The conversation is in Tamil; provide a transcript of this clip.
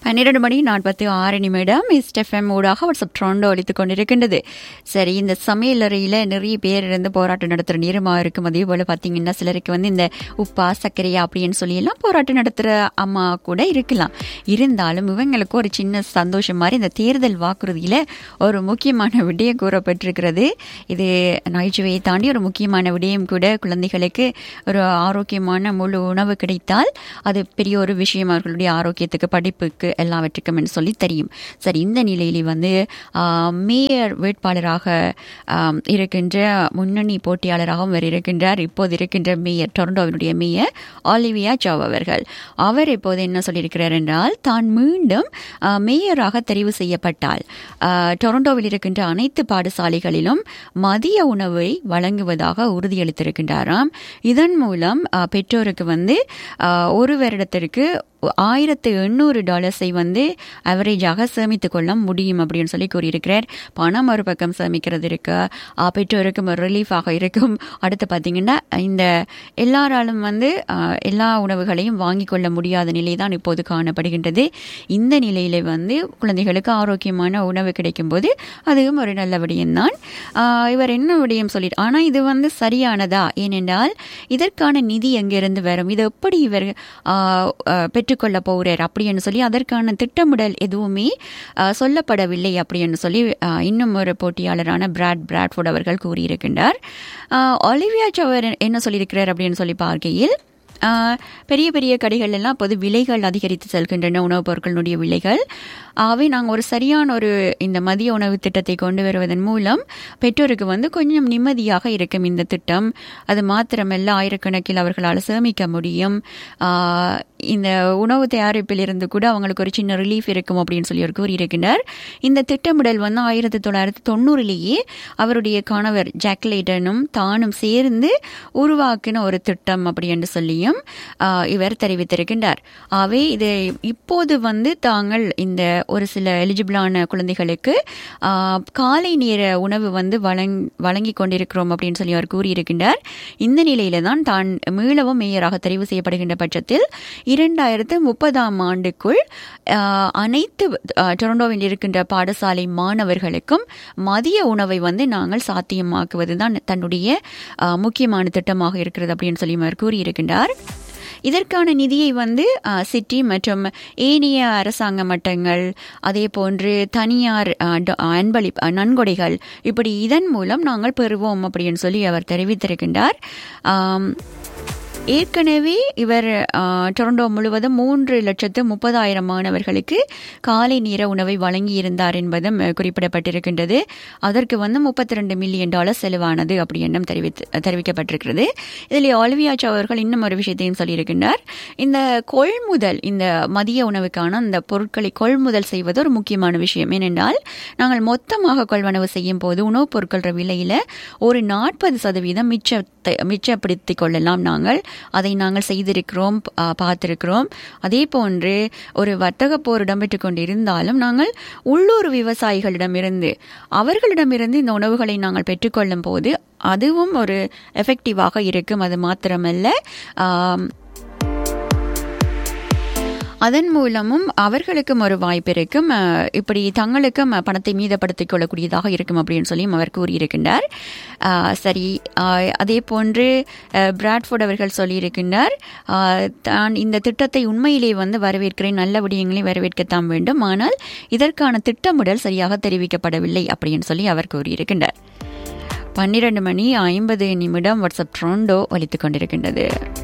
பன்னிரண்டு மணி நாற்பத்தி ஆறு நிமிடம் எஸ்டெஃப்எம் ஊடாக வாட்ஸ்அப் ட்ரோண்டோ ஒழித்துக் கொண்டிருக்கின்றது சரி இந்த சமையலறையில் நிறைய பேர் இருந்து போராட்டம் நடத்துகிற நேரமாக இருக்கும் அதே போல் பார்த்தீங்கன்னா சிலருக்கு வந்து இந்த உப்பா சர்க்கரையா அப்படின்னு சொல்லி எல்லாம் போராட்டம் நடத்துகிற அம்மா கூட இருக்கலாம் இருந்தாலும் இவங்களுக்கு ஒரு சின்ன சந்தோஷம் மாதிரி இந்த தேர்தல் வாக்குறுதியில் ஒரு முக்கியமான விடயம் கூறப்பட்டிருக்கிறது இது நகைச்சுவையை தாண்டி ஒரு முக்கியமான விடயம் கூட குழந்தைகளுக்கு ஒரு ஆரோக்கியமான முழு உணவு கிடைத்தால் அது பெரிய ஒரு விஷயம் அவர்களுடைய ஆரோக்கியத்துக்கு படிப்புக்கு எல்லாவற்றுக்கும் என்று சொல்லி தெரியும் சரி இந்த நிலையிலே வந்து மேயர் வேட்பாளராக ஆம், இருக்கின்ற முன்னணி போட்டியாளராகவும் அவர் இருக்கின்றார் இப்போது இருக்கின்ற மேயர் டொரண்டோவினுடைய மேயர் ஆலிவியா ஜாவ் அவர்கள் அவர் இப்போது என்ன சொல்லியிருக்கிறார் என்றால் தான் மீண்டும் ஆ, மேயராக தெரிவு செய்யப்பட்டால் ஆ, டொரண்டோவில் இருக்கின்ற அனைத்து பாடசாலைகளிலும் மதிய உணவை வழங்குவதாக உறுதியளித்திருக்கின்றாராம் இதன் மூலம் ஆ, பெற்றோருக்கு வந்து ஆ, ஒரு வருடத்திற்கு ஆயிரத்து எண்ணூறு டாலர்ஸை வந்து அவரேஜாக சேமித்து கொள்ள முடியும் அப்படின்னு சொல்லி கூறியிருக்கிறார் பணம் ஒரு பக்கம் சேமிக்கிறது இருக்கு ஆ, பெற்றோருக்கும் ஒரு ரிலீஃபாக இருக்கும் அடுத்து பார்த்தீங்கன்னா இந்த எல்லாராலும் வந்து ஆ, எல்லா உணவுகளையும் வாங்கி கொள்ள முடியாத நிலை தான் இப்போது காணப்படுகின்றது இந்த நிலையில வந்து குழந்தைகளுக்கு ஆரோக்கியமான உணவு கிடைக்கும் போது அதுவும் ஒரு நல்ல விடயம்தான் ஆ, இவர் என்ன விடயம் சொல்லிட்டு ஆனால் இது வந்து சரியானதா ஏனென்றால் இதற்கான நிதி எங்கிருந்து வரும் இது எப்படி இவர் ஆ, ஆ, பெற்றுக்கொள்ள போகிறார் அப்படின்னு சொல்லி அதற்கான திட்டமிடல் எதுவுமே ஆ, சொல்லப்படவில்லை அப்படின்னு சொல்லி ஆ, இன்னும் ஒரு போட்டியாளரான பிராட் பிராட்ஃபோர்ட் அவர்கள் கூறியிருக்கின்றார் ஆ, ஒலிவியா சவர் என்ன சொல்லியிருக்கிறார் அப்படின்னு சொல்லி பார்க்கையில் ஆ, பெரிய பெரிய கடைகள் எல்லாம் இப்போது விலைகள் அதிகரித்து செல்கின்றன உணவுப் பொருட்களுடைய விலைகள் ஆகவே நாங்கள் ஒரு சரியான ஒரு இந்த மதிய உணவு திட்டத்தை கொண்டு வருவதன் மூலம் பெற்றோருக்கு வந்து கொஞ்சம் நிம்மதியாக இருக்கும் இந்த திட்டம் அது மாத்திரமல்ல ஆயிரக்கணக்கில் அவர்களால் சேமிக்க முடியும் ஆ, இந்த உணவு தயாரிப்பில் இருந்து கூட அவங்களுக்கு ஒரு சின்ன ரிலீஃப் இருக்கும் அப்படின்னு சொல்லி அவர் கூறியிருக்கின்றார் இந்த திட்டமிடல் வந்து ஆயிரத்தி தொள்ளாயிரத்தி தொண்ணூறிலேயே அவருடைய கணவர் ஜாக்லேட்டனும் தானும் சேர்ந்து உருவாக்கின ஒரு திட்டம் அப்படி என்று சொல்லியும் ஆ, இவர் தெரிவித்திருக்கின்றார் ஆகவே இது இப்போது வந்து தாங்கள் இந்த ஒரு சில எலிஜிபிளான குழந்தைகளுக்கு ஆ, காலை நேர உணவு வந்து வழங் வழங்கி கொண்டிருக்கிறோம் அப்படின்னு சொல்லி அவர் கூறியிருக்கின்றார் இந்த நிலையில தான் தான் மீளவும் மேயராக தெரிவு செய்யப்படுகின்ற பட்சத்தில் இரண்டாயிரத்து முப்பதாம் ஆண்டுக்குள் ஆ, அனைத்து ஆ, டொரண்டோவில் இருக்கின்ற பாடசாலை மாணவர்களுக்கும் மதிய உணவை வந்து நாங்கள் சாத்தியமாக்குவது தான் தன்னுடைய ஆ, முக்கியமான திட்டமாக இருக்கிறது அப்படின்னு சொல்லி அவர் கூறியிருக்கின்றார் இதற்கான நிதியை வந்து ஆ, சிட்டி மற்றும் ஏனைய அரசாங்க மட்டங்கள் அதே போன்று தனியார் ஆ, ட- அன்பளி ஆ, நன்கொடைகள் இப்படி இதன் மூலம் நாங்கள் பெறுவோம் அப்படின்னு சொல்லி அவர் தெரிவித்திருக்கின்றார் ஆம், ஏற்கனவே இவர் ஆ, டொரண்டோ முழுவதும் மூன்று லட்சத்து முப்பதாயிரம் மாணவர்களுக்கு காலை நேர உணவை வழங்கியிருந்தார் என்பதும் அஹ், குறிப்பிடப்பட்டிருக்கின்றது அதற்கு வந்து முப்பத்தி ரெண்டு மில்லியன் டாலர் செலவானது அப்படி என்னும் தெரிவித்து தெரிவிக்கப்பட்டிருக்கிறது இதில் ஆல்வியாச் அவர்கள் இன்னும் ஒரு விஷயத்தையும் சொல்லியிருக்கின்றார் இந்த கொள்முதல் இந்த மதிய உணவுக்கான அந்த பொருட்களை கொள்முதல் செய்வது ஒரு முக்கியமான விஷயம் ஏனென்றால் நாங்கள் மொத்தமாக கொள்வனவு செய்யும் போது உணவுப் பொருட்கள் விலையில ஒரு நாற்பது சதவீதம் மிச்சத்தை மிச்சப்படுத்திக் கொள்ளலாம் நாங்கள் அதை நாங்கள் செய்திருக்கிறோம் ஆ, பார்த்திருக்கிறோம் அதே போன்று ஒரு வர்த்தக போர் இடம்பெற்றுக் கொண்டிருந்தாலும் நாங்கள் உள்ளூர் விவசாயிகளிடமிருந்து அவர்களிடமிருந்து இந்த உணவுகளை நாங்கள் பெற்றுக்கொள்ளும் போது அதுவும் ஒரு எஃபெக்டிவாக இருக்கும் அது மாத்திரமல்ல ஆம், அதன் மூலமும் அவர்களுக்கும் ஒரு வாய்ப்பு இருக்கும் அஹ், இப்படி தங்களுக்கும் அஹ், பணத்தை மீதப்படுத்திக் கொள்ளக்கூடியதாக இருக்கும் அப்படின்னு சொல்லியும் அவர் கூறியிருக்கின்றார் அஹ், சரி அஹ், அதே போன்று அஹ், பிராட்ஃபோர்ட் அவர்கள் சொல்லியிருக்கின்றார் அஹ், தான் இந்த திட்டத்தை உண்மையிலே வந்து வரவேற்கிறேன் நல்ல விடயங்களை வரவேற்கத்தான் வேண்டும் ஆனால் இதற்கான திட்டமிடல் சரியாக தெரிவிக்கப்படவில்லை அப்படின்னு சொல்லி அவர் கூறியிருக்கின்றார் பன்னிரண்டு மணி ஐம்பது நிமிடம் வாட்ஸ்அப் ட்ரோண்டோ ஒலித்துக் கொண்டிருக்கின்றது